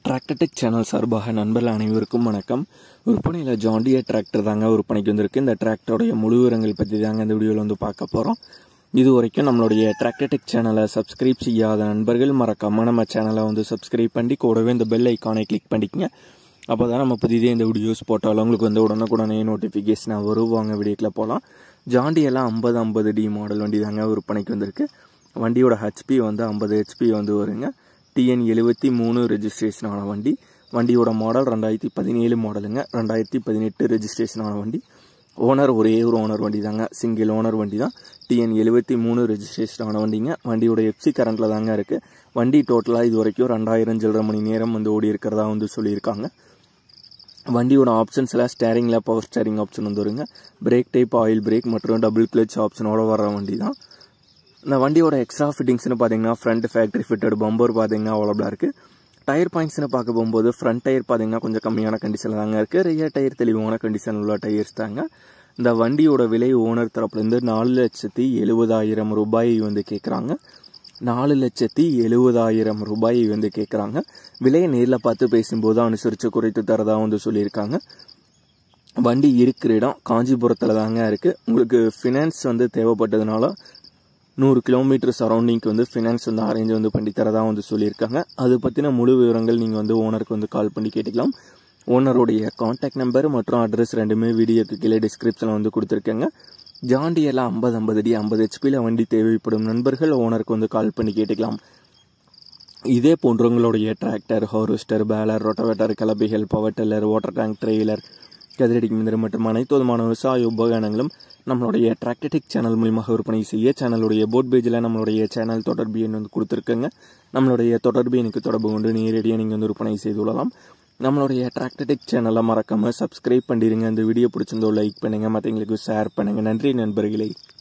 Tractor Tech channel சார்பாக நண்பர்கள் அனைவருக்கும் வணக்கம் விற்பனையில் ஜாண்டியர் டிராக்டர் தாங்க விற்பனைக்கு வந்திருக்கு இந்த டிராக்டருடைய முழு விவரங்கள் பற்றி தாங்க இந்த வீடியோவில் வந்து பார்க்க போகிறோம் இது வரைக்கும் நம்மளுடைய டிராக்டர்டெக் சேனலை சப்ஸ்கிரைப் செய்யாத நண்பர்கள் மறக்காம நம்ம சேனலை வந்து சப்ஸ்கிரைப் பண்ணி கூடவே இந்த பெல் ஐக்கானை கிளிக் பண்ணிக்கங்க அப்போ தான் நம்ம புதிதே இந்த வீடியோஸ் போட்டாலும் உங்களுக்கு வந்து உடனுக்குடனே நோட்டிஃபிகேஷனாக வரும் வாங்க வீடியோக்கில் போகலாம் ஜாண்டியெல்லாம் ஐம்பது ஐம்பது டி மாடல் வண்டி தாங்க விற்பனைக்கு வந்திருக்கு வண்டியோட ஹெச்பி வந்து ஐம்பது ஹெச்பி வந்து வருங்க டிஎன் எழுபத்தி மூணு ரெஜிஸ்ட்ரேஷனான வண்டி வண்டியோட மாடல் ரெண்டாயிரத்தி பதினேழு மாடலுங்க ரெண்டாயிரத்தி பதினெட்டு ரெஜிஸ்ட்ரேஷனான வண்டி ஓனர் ஒரே ஒரு ஓனர் வண்டி தாங்க சிங்கிள் ஓனர் வண்டி தான் டிஎன் எழுபத்தி மூணு ரெஜிஸ்ட்ரேஷனான வண்டிங்க வண்டியோட எஃப்சி கரண்ட்டில் தாங்க இருக்குது வண்டி டோட்டலாக இது வரைக்கும் ரெண்டாயிரம் சில்லரை மணி நேரம் வந்து ஓடி இருக்கிறதா வந்து சொல்லியிருக்காங்க வண்டியோட ஆப்ஷன்ஸில் ஸ்டேரிங்கில் பவர் ஸ்டேரிங் ஆப்ஷன் வந்து வருங்க பிரேக் டைப் ஆயில் பிரேக் மற்றும் டபுள் கிளச் ஆப்ஷனோட வர வண்டி தான் இந்த வண்டியோட எக்ஸ்ட்ரா ஃபிட்டிங்ஸ்னு பார்த்தீங்கன்னா ஃப்ரண்ட் ஃபேக்ட்ரி ஃபிட்டட் பம்பர் பார்த்தீங்கன்னா அவ்வளோபா இருக்குது டயர் பாயிண்ட்ஸ்னு பார்க்க போகும்போது ஃப்ரண்ட் டயர் பார்த்தீங்கன்னா கொஞ்சம் கம்மியான கண்டிஷனில் தாங்க இருக்குது ரியர் டயர் தெளிவான கண்டிஷன் உள்ள டயர்ஸ் தாங்க இந்த வண்டியோட விலை ஓனர் தரப்புலேருந்து நாலு லட்சத்தி எழுபதாயிரம் ரூபாய் வந்து கேட்குறாங்க நாலு லட்சத்தி எழுபதாயிரம் ரூபாய் வந்து கேட்குறாங்க விலையை நேரில் பார்த்து பேசும்போது அனுசரித்து குறைத்து தரதா வந்து சொல்லியிருக்காங்க வண்டி இருக்கிற இடம் காஞ்சிபுரத்தில் தாங்க இருக்குது உங்களுக்கு ஃபினான்ஸ் வந்து தேவைப்பட்டதுனால நூறு கிலோமீட்டர் சரௌண்டிங்க்கு வந்து ஃபினான்ஸ் வந்து அரேஞ்ச் வந்து பண்ணி தரதா வந்து சொல்லியிருக்காங்க அது பற்றின முழு விவரங்கள் நீங்கள் வந்து ஓனருக்கு வந்து கால் பண்ணி கேட்டுக்கலாம் ஓனருடைய காண்டாக்ட் நம்பர் மற்றும் அட்ரஸ் ரெண்டுமே வீடியோக்கு கீழே டிஸ்கிரிப்ஷனில் வந்து கொடுத்துருக்கேங்க ஜாண்டியெல்லாம் ஐம்பது ஐம்பது அடி ஐம்பது ஹெச்பியில் வண்டி தேவைப்படும் நண்பர்கள் ஓனருக்கு வந்து கால் பண்ணி கேட்டுக்கலாம் இதே போன்றவங்களுடைய டிராக்டர் ஹார்வெஸ்டர் பேலர் ரொட்டவேட்டர் கலப்பைகள் power tiller water tank trailer கதிரடி மிந்திரம் மற்றும் அனைத்து விதமான விவசாய உபகரணங்களும் நம்மளுடைய டிராக்டடிக் சேனல் மூலியமாக விற்பனை செய்ய சேனலுடைய போட் பேஜில் நம்மளுடைய சேனல் தொடர்பு எண் வந்து கொடுத்துருக்கங்க நம்மளுடைய தொடர்பு எனக்கு தொடர்பு கொண்டு நேரடியாக நீங்கள் வந்து விற்பனை செய்து கொள்ளலாம் நம்மளுடைய டிராக்டடிக் சேனலை மறக்காமல் சப்ஸ்கிரைப் பண்ணிடுங்க இந்த வீடியோ பிடிச்சிருந்தோ லைக் பண்ணுங்கள் மற்றவங்களுக்கு ஷேர் பண்ணுங்கள் நன்றி நண்பர்களே